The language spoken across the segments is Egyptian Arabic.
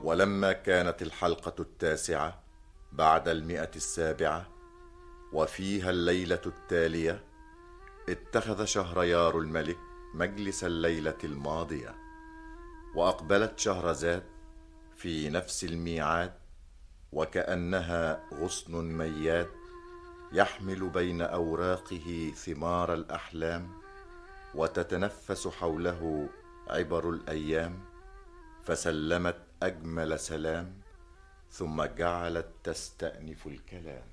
ولما كانت الحلقة التاسعة بعد المئة السابعة وفيها الليلة التالية اتخذ شهريار الملك مجلس الليلة الماضية وأقبلت شهرزاد في نفس الميعاد وكأنها غصن مياد يحمل بين أوراقه ثمار الأحلام وتتنفس حوله عبر الأيام فسلمت أجمل سلام ثم جعلت تستأنف الكلام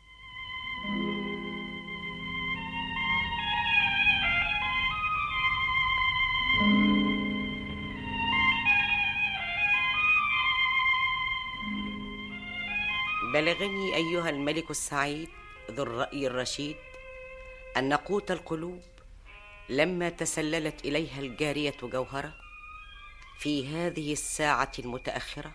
بلغني ايها الملك السعيد ذو الراي الرشيد ان قوت القلوب لما تسللت اليها الجاريه جوهره في هذه الساعه المتاخره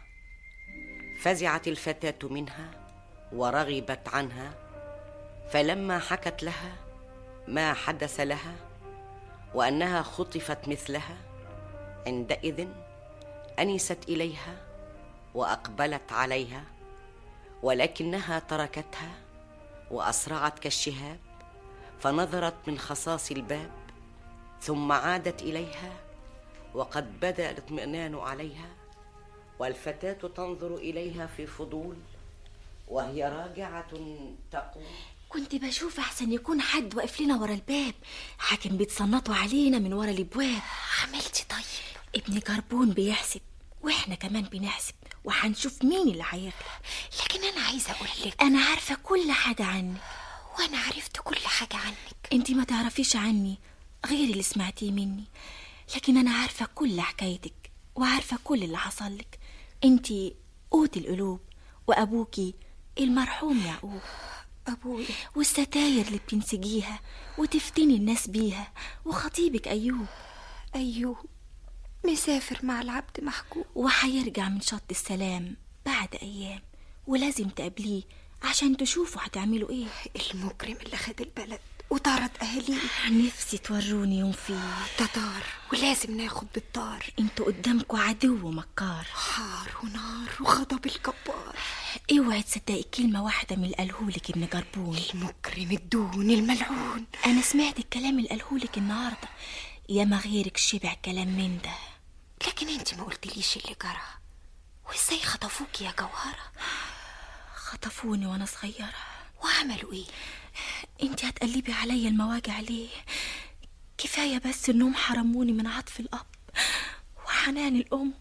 فزعت الفتاه منها ورغبت عنها فلما حكت لها ما حدث لها وانها خطفت مثلها عندئذ انست اليها واقبلت عليها ولكنها تركتها واسرعت كالشهاب فنظرت من خصاص الباب ثم عادت اليها وقد بدا الاطمئنان عليها والفتاه تنظر اليها في فضول وهي راجعه تقول كنت بشوف احسن يكون حد واقف لنا ورا الباب حاكم بيتصنطوا علينا من ورا الابواب عملتي طيب ابن جربون بيحسب واحنا كمان بنحسب وهنشوف مين اللي هيغلب لكن انا عايزه اقول لك انا عارفه كل حاجه عنك وانا عرفت كل حاجه عنك انت ما تعرفيش عني غير اللي سمعتيه مني لكن انا عارفه كل حكايتك وعارفه كل اللي حصل لك انت قوت القلوب وابوكي المرحوم يعقوب ابويا والستاير اللي بتنسجيها وتفتني الناس بيها وخطيبك ايوب ايوب مسافر مع العبد محجوب وهيرجع من شط السلام بعد ايام ولازم تقابليه عشان تشوفوا هتعملوا ايه المجرم اللي خد البلد وطارد اهاليه نفسي توروني يوم فيه ده طار ولازم ناخد بالطار انتوا قدامكوا عدو مكار حار ونار وغضب الجبار اوعي تصدقي كلمة واحدة من اللي قالهولك ابن جربون المجرم الدون الملعون انا سمعت الكلام اللي قالهولك النهاردة ياما غيرك شبع كلام من ده لكن انت ما قلتليش اللي جرى وازاي خطفوك يا جوهرة خطفوني وانا صغيرة وعملوا ايه انت هتقلبي عليا المواجع ليه كفاية بس انهم حرموني من عطف الاب وحنان الام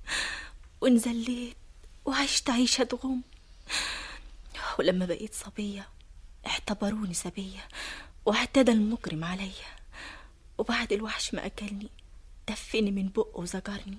وانزليت وعشت عيشة غم ولما بقيت صبية اعتبروني سبية واعتدى المجرم عليا وبعد الوحش ما أكلني دفني من بقه وزجرني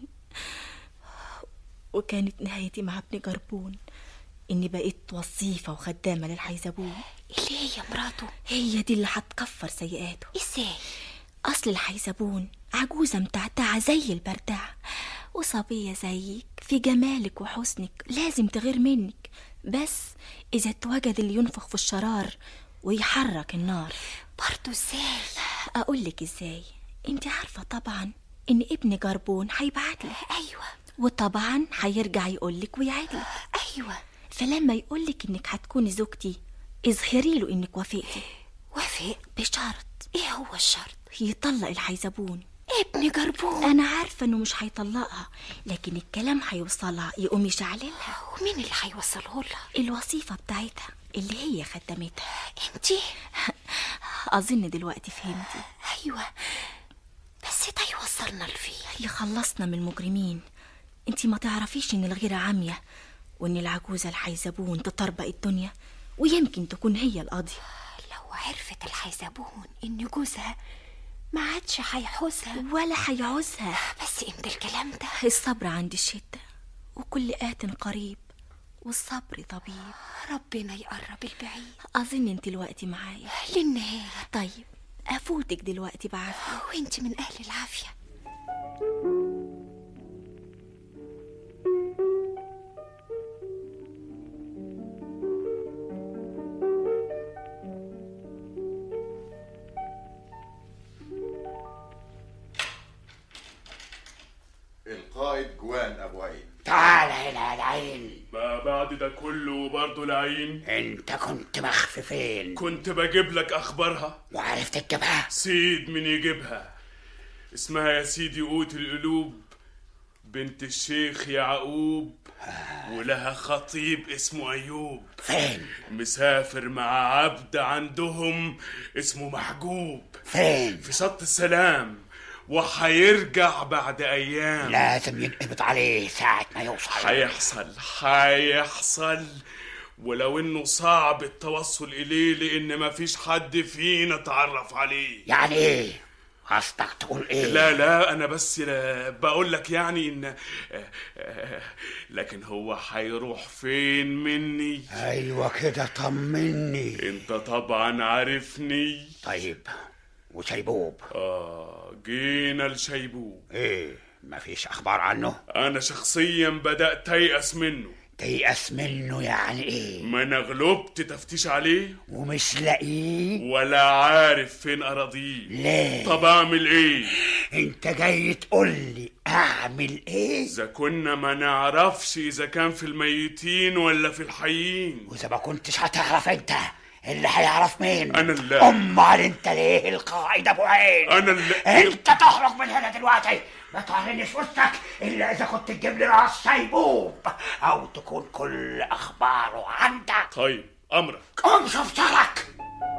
وكانت نهايتي مع ابن جربون إني بقيت وظيفة وخدامة للحيزبون اللي هي مراته هي دي اللي هتكفر سيئاته ازاي أصل الحيزبون عجوزة متعتعة زي البردعة وصبية زيك في جمالك وحسنك لازم تغير منك بس إذا اتوجد اللي ينفخ في الشرار ويحرك النار برضو ازاي أقولك إزاي انت عارفة طبعا إن ابن جربون هيبعتلك ايوه وطبعا هيرجع يقولك ويعدلك ايوه فلما يقولك إنك هتكوني زوجتي اظهري له إنك وافقتي وافق بشرط ايه هو الشرط يطلق الحيزبون ابن جربون انا عارفه انه مش هيطلقها لكن الكلام هيوصلها يقوم يشعللها ومين اللي هيوصله لها الوظيفه بتاعتها اللي هي خدمتها انتي اظن دلوقتي فهمتي ايوه بس ده يوصلنا لفين يخلصنا من المجرمين انتي ما تعرفيش ان الغيرة عامية وان العجوزة الحيزبون تطربق الدنيا ويمكن تكون هي القاضية لو عرفت الحيزبون ان جوزها ما عادش هيحوزها ولا هيعوزها بس امتى الكلام ده الصبر عند الشدة وكل آت قريب والصبر طبيب ربنا يقرب البعيد أظن انت دلوقتي معايا للنهاية طيب أفوتك دلوقتي بعافية وانت من اهل العافية القائد جوان أبو عيد تعال هنا يا لعين ما بعد ده كله برضه لعين انت كنت مخفي فين كنت بجيب لك اخبارها وعرفت تجيبها سيد من يجيبها اسمها يا سيدي قوت القلوب بنت الشيخ يعقوب ولها خطيب اسمه ايوب فين مسافر مع عبد عندهم اسمه محجوب فين في شط السلام وهيرجع بعد ايام لازم ينقبض عليه ساعة ما يوصل هيحصل هيحصل ولو انه صعب التوصل اليه لان مفيش حد فينا اتعرف عليه يعني ايه قصدك تقول ايه لا لا انا بس لا بقول لك يعني ان آه، آه، لكن هو هيروح فين مني ايوه كده طمني انت طبعا عارفني طيب وشيبوب اه جينا لشيبوب ايه مفيش اخبار عنه انا شخصيا بدات ايأس منه تيأس منه يعني ايه ما انا غلبت تفتيش عليه ومش لاقيه ولا عارف فين اراضيه ليه طب اعمل ايه انت جاي تقول لي اعمل ايه اذا كنا ما نعرفش اذا كان في الميتين ولا في الحيين واذا ما كنتش هتعرف انت اللي هيعرف مين أنا اللي- امال انت ليه القائد ابو عين انا اللي انت تخرج من هنا دلوقتي ما تعلنش وسطك الا اذا كنت تجيب لي راس سيبوب او تكون كل اخباره عندك طيب امرك قوم شوف شغلك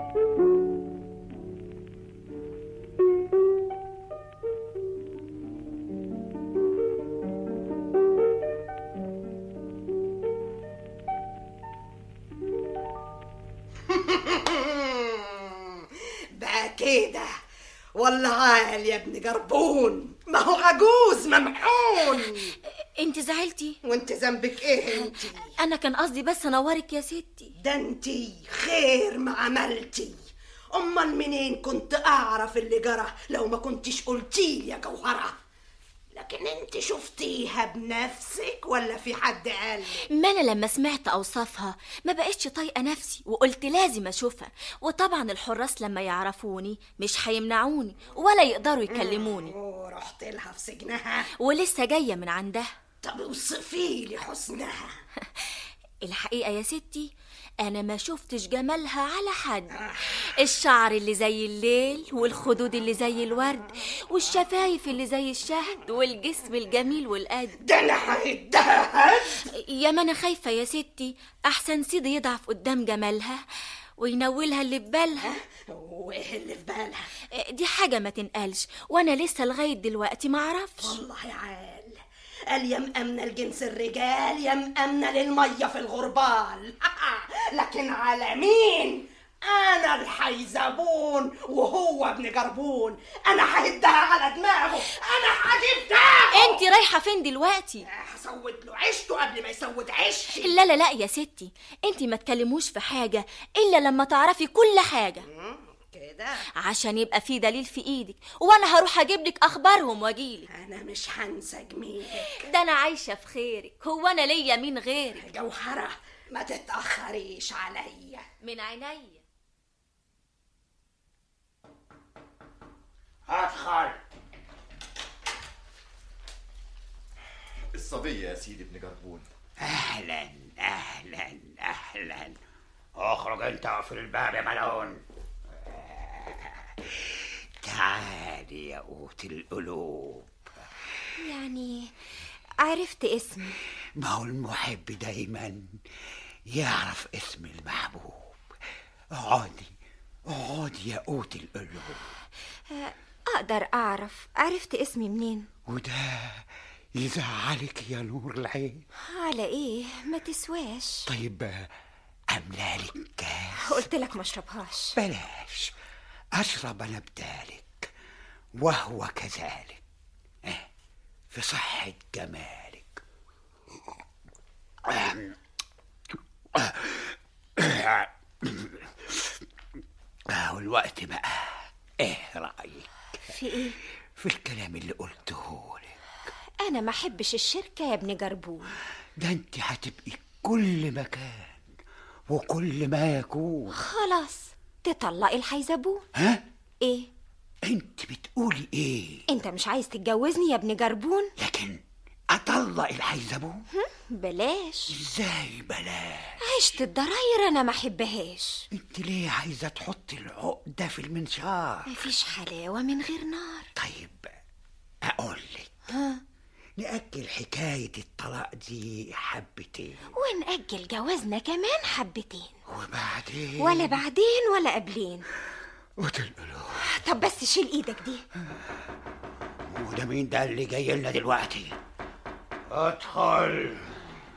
بقى كده والله عال يا ابن جربون ما هو عجوز ممحون انت زعلتي وانت ذنبك ايه انت انا كان قصدي بس انورك يا ستي ده انت خير ما عملتي امال منين كنت اعرف اللي جرى لو ما كنتش قلتيلي يا جوهره لكن انت شفتيها بنفسك ولا في حد قال ما انا لما سمعت اوصافها ما بقتش طايقه نفسي وقلت لازم اشوفها وطبعا الحراس لما يعرفوني مش هيمنعوني ولا يقدروا يكلموني ورحت لها في سجنها ولسه جايه من عندها طب اوصفي لي حسنها الحقيقه يا ستي انا ما شفتش جمالها على حد الشعر اللي زي الليل والخدود اللي زي الورد والشفايف اللي زي الشهد والجسم الجميل والقد ده انا هيدهد يا ما انا خايفه يا ستي احسن سيدي يضعف قدام جمالها وينولها اللي في بالها وايه اللي في بالها دي حاجه ما تنقالش وانا لسه لغايه دلوقتي ما اعرفش والله عال قال يا مأمنة الجنس الرجال يا مأمنة للمية في الغربال لكن على مين أنا الحيزبون وهو ابن جربون أنا ههدها على دماغه أنا هجيب دماغه انت رايحه فين دلوقتي هسود له عيشته قبل ما يسود عيشي لا لا لا يا ستي انت ما تكلموش في حاجه الا لما تعرفي كل حاجه كده عشان يبقى في دليل في ايدك وانا هروح اجيب لك اخبارهم واجيلك أنا مش هنسى جميلك ده انا عايشه في خيرك هو انا ليا مين غيرك جوهرة ما تتأخريش عليا من عينيا ادخل الصبية يا سيدي ابن جربون اهلا اهلا اهلا اخرج انت واقفل الباب يا ملعون تعالي يا قوت القلوب يعني عرفت اسمي ما هو المحب دايما يعرف اسم المحبوب اقعدي اقعدي يا قوت القلوب اقدر اعرف عرفت اسمي منين وده يزعلك يا نور العين على ايه ما تسواش طيب املالك كاس قلت لك ما اشربهاش بلاش اشرب انا بدالك وهو كذلك آه، في صحة جمالك آه، والوقت بقى ايه رأيك في ايه في الكلام اللي قلته لك انا ما احبش الشركه يا ابن جربون ده انت هتبقي كل مكان وكل ما يكون خلاص تطلقي الحيزبون ها ايه انت بتقولي ايه انت مش عايز تتجوزني يا ابن جربون لكن اطلق الحيزبون بلاش ازاي بلاش عيشة الضراير انا ما احبهاش انت ليه عايزه تحطي العقده في المنشار مفيش حلاوة من غير نار طيب اقول لك نأجل حكاية الطلاق دي حبتين ونأجل جوازنا كمان حبتين وبعدين ولا بعدين ولا قبلين وتنقلوا طب بس شيل ايدك دي وده مين ده اللي جاي لنا دلوقتي ادخل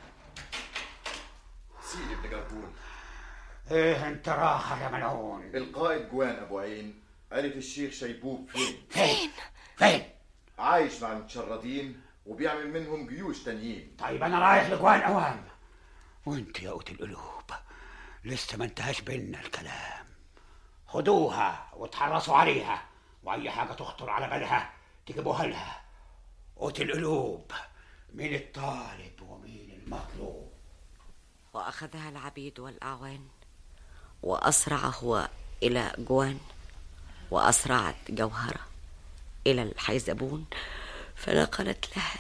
سيدي ابن جربون ايه انت راخر يا ملعون القائد جوان ابو عين قالت الشيخ شيبوب فين فين فين عايش مع المتشردين وبيعمل منهم جيوش تانيين طيب انا رايح لجوان اوام وانت يا قوت القلوب لسه ما انتهاش بينا الكلام خدوها وتحرصوا عليها واي حاجه تخطر على بالها تجيبوها لها قوت القلوب مين الطالب ومين المطلوب وأخذها العبيد والأعوان وأسرع هو إلى جوان وأسرعت جوهرة إلى الحيزبون فنقلت لها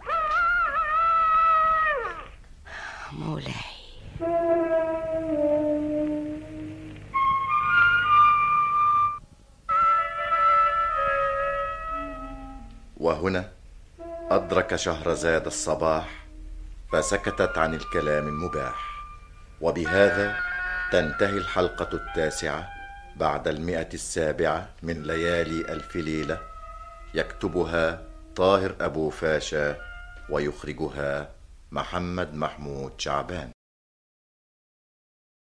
مولاي وهنا أدرك شهرزاد الصباح فسكتت عن الكلام المباح وبهذا تنتهي الحلقة التاسعة بعد المئة السابعة من ليالي ألف ليلة يكتبها طاهر أبو فاشا ويخرجها محمد محمود شعبان